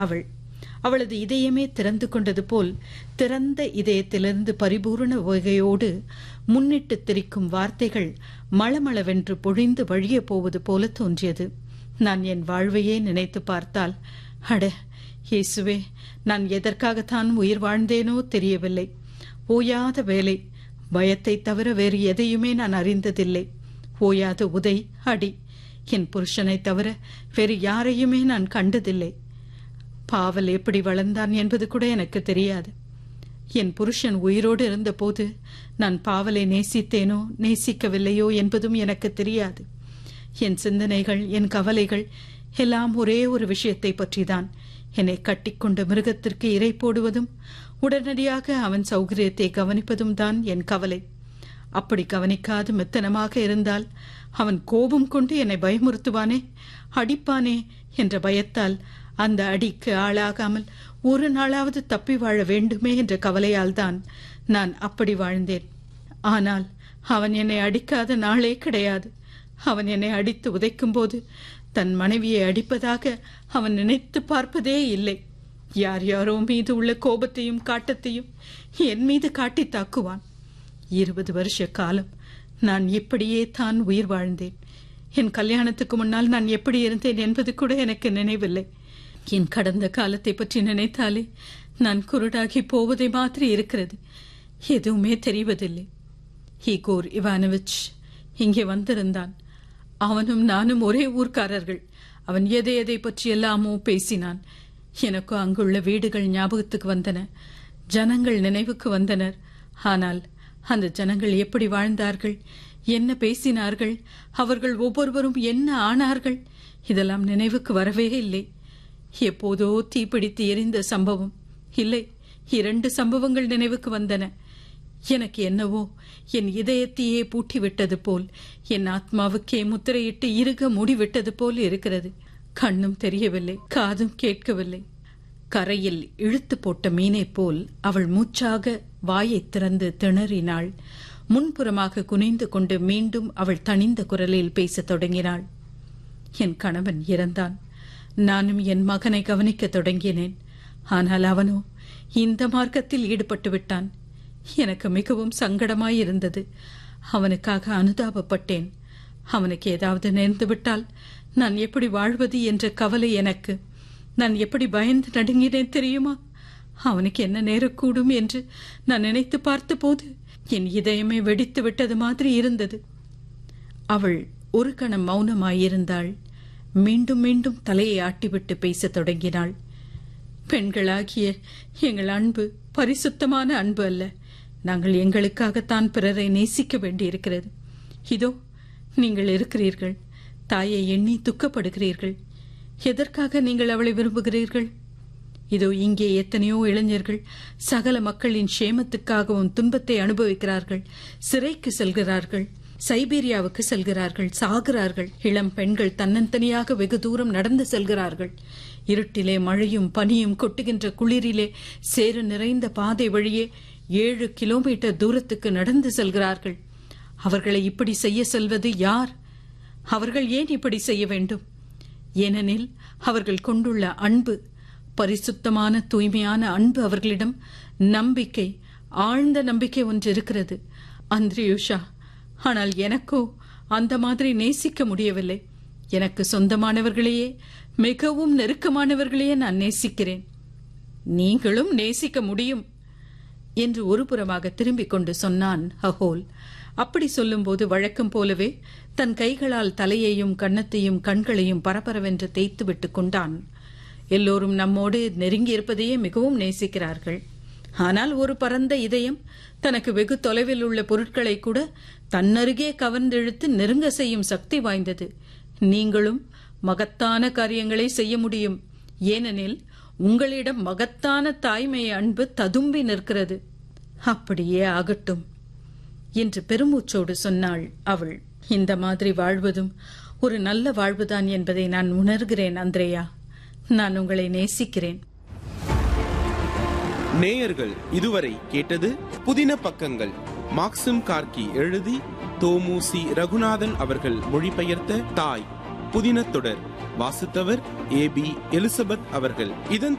அவள் அவளது இதயமே திறந்து கொண்டது போல் திறந்த இதயத்திலிருந்து பரிபூரண வகையோடு முன்னிட்டு திரிக்கும் வார்த்தைகள் மளமளவென்று பொழிந்து வழிய போவது போல தோன்றியது நான் என் வாழ்வையே நினைத்து பார்த்தால் அட இயேசுவே நான் எதற்காகத்தான் உயிர் வாழ்ந்தேனோ தெரியவில்லை ஓயாத வேலை பயத்தை தவிர வேறு எதையுமே நான் அறிந்ததில்லை ஓயாத உதை அடி என் புருஷனை தவிர வேறு யாரையுமே நான் கண்டதில்லை பாவல் எப்படி வளர்ந்தான் என்பது கூட எனக்கு தெரியாது என் புருஷன் உயிரோடு இருந்தபோது நான் பாவலை நேசித்தேனோ நேசிக்கவில்லையோ என்பதும் எனக்கு தெரியாது என் சிந்தனைகள் என் கவலைகள் எல்லாம் ஒரே ஒரு விஷயத்தை பற்றிதான் என்னை கட்டிக்கொண்ட மிருகத்திற்கு இறை போடுவதும் உடனடியாக அவன் சௌகரியத்தை கவனிப்பதும் தான் என் கவலை அப்படி கவனிக்காது மெத்தனமாக இருந்தால் அவன் கோபம் கொண்டு என்னை பயமுறுத்துவானே அடிப்பானே என்ற பயத்தால் அந்த அடிக்கு ஆளாகாமல் ஒரு நாளாவது தப்பி வாழ வேண்டுமே என்ற கவலையால் தான் நான் அப்படி வாழ்ந்தேன் ஆனால் அவன் என்னை அடிக்காத நாளே கிடையாது அவன் என்னை அடித்து உதைக்கும் போது தன் மனைவியை அடிப்பதாக அவன் நினைத்து பார்ப்பதே இல்லை யார் யாரோ மீது உள்ள கோபத்தையும் காட்டத்தையும் என் மீது காட்டி தாக்குவான் இருபது வருஷ காலம் நான் இப்படியே தான் உயிர் வாழ்ந்தேன் என் கல்யாணத்துக்கு முன்னால் நான் எப்படி இருந்தேன் என்பது கூட எனக்கு நினைவில்லை என் கடந்த காலத்தை பற்றி நினைத்தாலே நான் குருடாகி போவதை மாதிரி இருக்கிறது எதுவுமே தெரிவதில்லை ஈகோர் இவானவிச் இங்கே வந்திருந்தான் அவனும் நானும் ஒரே ஊர்க்காரர்கள் அவன் எதை எதை பற்றி எல்லாமோ பேசினான் எனக்கு அங்குள்ள வீடுகள் ஞாபகத்துக்கு வந்தன ஜனங்கள் நினைவுக்கு வந்தனர் ஆனால் அந்த ஜனங்கள் எப்படி வாழ்ந்தார்கள் என்ன பேசினார்கள் அவர்கள் ஒவ்வொருவரும் என்ன ஆனார்கள் இதெல்லாம் நினைவுக்கு வரவே இல்லை எப்போதோ தீப்பிடித்து எரிந்த சம்பவம் இல்லை இரண்டு சம்பவங்கள் நினைவுக்கு வந்தன எனக்கு என்னவோ என் இதயத்தையே பூட்டிவிட்டது போல் என் ஆத்மாவுக்கே முத்திரையிட்டு இறுக மூடிவிட்டது போல் இருக்கிறது கண்ணும் தெரியவில்லை காதும் கேட்கவில்லை கரையில் இழுத்து போட்ட மீனைப் போல் அவள் மூச்சாக வாயைத் திறந்து திணறினாள் முன்புறமாக குனிந்து கொண்டு மீண்டும் அவள் தணிந்த குரலில் பேசத் தொடங்கினாள் என் கணவன் இறந்தான் நானும் என் மகனை கவனிக்கத் தொடங்கினேன் ஆனால் அவனோ இந்த மார்க்கத்தில் ஈடுபட்டு விட்டான் எனக்கு மிகவும் சங்கடமாயிருந்தது அவனுக்காக அனுதாபப்பட்டேன் அவனுக்கு ஏதாவது நேர்ந்து விட்டால் நான் எப்படி வாழ்வது என்ற கவலை எனக்கு நான் எப்படி பயந்து நடுங்கினேன் தெரியுமா அவனுக்கு என்ன நேரக்கூடும் என்று நான் நினைத்து பார்த்தபோது என் இதயமே வெடித்து விட்டது மாதிரி இருந்தது அவள் ஒரு கணம் மௌனமாயிருந்தாள் மீண்டும் மீண்டும் தலையை ஆட்டிவிட்டு பேசத் தொடங்கினாள் பெண்களாகிய எங்கள் அன்பு பரிசுத்தமான அன்பு அல்ல நாங்கள் எங்களுக்காகத்தான் பிறரை நேசிக்க வேண்டியிருக்கிறது இதோ நீங்கள் இருக்கிறீர்கள் தாயை எண்ணி துக்கப்படுகிறீர்கள் எதற்காக நீங்கள் அவளை விரும்புகிறீர்கள் இதோ இங்கே எத்தனையோ இளைஞர்கள் சகல மக்களின் சேமத்துக்காகவும் துன்பத்தை அனுபவிக்கிறார்கள் சிறைக்கு செல்கிறார்கள் சைபீரியாவுக்கு செல்கிறார்கள் சாகிறார்கள் இளம் பெண்கள் தன்னந்தனியாக வெகு தூரம் நடந்து செல்கிறார்கள் இருட்டிலே மழையும் பனியும் கொட்டுகின்ற குளிரிலே சேறு நிறைந்த பாதை வழியே ஏழு கிலோமீட்டர் தூரத்துக்கு நடந்து செல்கிறார்கள் அவர்களை இப்படி செய்ய செல்வது யார் அவர்கள் ஏன் இப்படி செய்ய வேண்டும் ஏனெனில் அவர்கள் கொண்டுள்ள அன்பு பரிசுத்தமான தூய்மையான அன்பு அவர்களிடம் நம்பிக்கை ஆழ்ந்த நம்பிக்கை ஒன்று இருக்கிறது அந்திரியுஷா ஆனால் எனக்கோ அந்த மாதிரி நேசிக்க முடியவில்லை எனக்கு சொந்தமானவர்களையே மிகவும் நெருக்கமானவர்களையே நான் நேசிக்கிறேன் நீங்களும் நேசிக்க முடியும் என்று ஒருபுறமாக திரும்பிக் கொண்டு சொன்னான் ஹஹோல் அப்படி சொல்லும்போது வழக்கம் போலவே தன் கைகளால் தலையையும் கன்னத்தையும் கண்களையும் பரபரவென்று தேய்த்து விட்டு கொண்டான் எல்லோரும் நம்மோடு நெருங்கி இருப்பதையே மிகவும் நேசிக்கிறார்கள் ஆனால் ஒரு பரந்த இதயம் தனக்கு வெகு தொலைவில் உள்ள பொருட்களை கூட தன்னருகே கவர்ந்தெழுத்து நெருங்க செய்யும் சக்தி வாய்ந்தது நீங்களும் மகத்தான காரியங்களை செய்ய முடியும் ஏனெனில் உங்களிடம் மகத்தான தாய்மை அன்பு ததும்பி நிற்கிறது அப்படியே ஆகட்டும் என்று பெருமூச்சோடு சொன்னாள் அவள் இந்த மாதிரி வாழ்வதும் ஒரு நல்ல வாழ்வுதான் என்பதை நான் உணர்கிறேன் அந்திரேயா நான் உங்களை நேசிக்கிறேன் நேயர்கள் இதுவரை கேட்டது புதின பக்கங்கள் மாக்சிம் கார்கி எழுதி தோமு சி ரகுநாதன் அவர்கள் மொழிபெயர்த்த தாய் புதின தொடர் வாசித்தவர் ஏ பி எலிசபெத் அவர்கள் இதன்